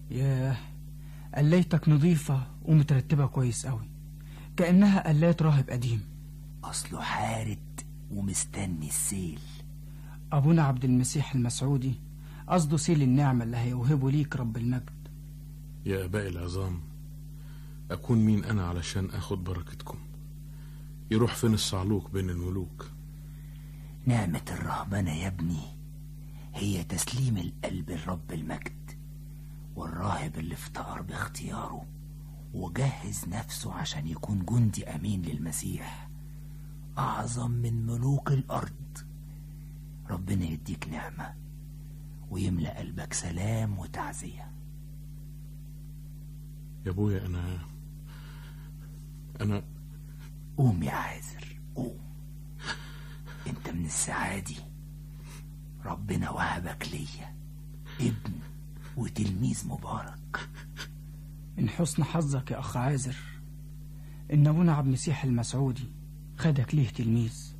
ياه قليتك نظيفة ومترتبة كويس قوي كأنها قلاية راهب قديم أصله حارد ومستني السيل أبونا عبد المسيح المسعودي قصده سيل النعمة اللي هيوهبه ليك رب المجد يا آباء العظام أكون مين أنا علشان أخد بركتكم يروح فين الصعلوك بين الملوك نعمة الرهبنة يا ابني هي تسليم القلب لرب المجد والراهب اللي افتقر باختياره وجهز نفسه عشان يكون جندي أمين للمسيح أعظم من ملوك الأرض ربنا يديك نعمة ويملأ قلبك سلام وتعزية يا أبويا أنا أنا قوم يا عازر قوم انت من السعادي ربنا وهبك ليا ابن وتلميذ مبارك من حسن حظك يا أخ عازر إن أبونا عبد المسيح المسعودي خدك ليه تلميذ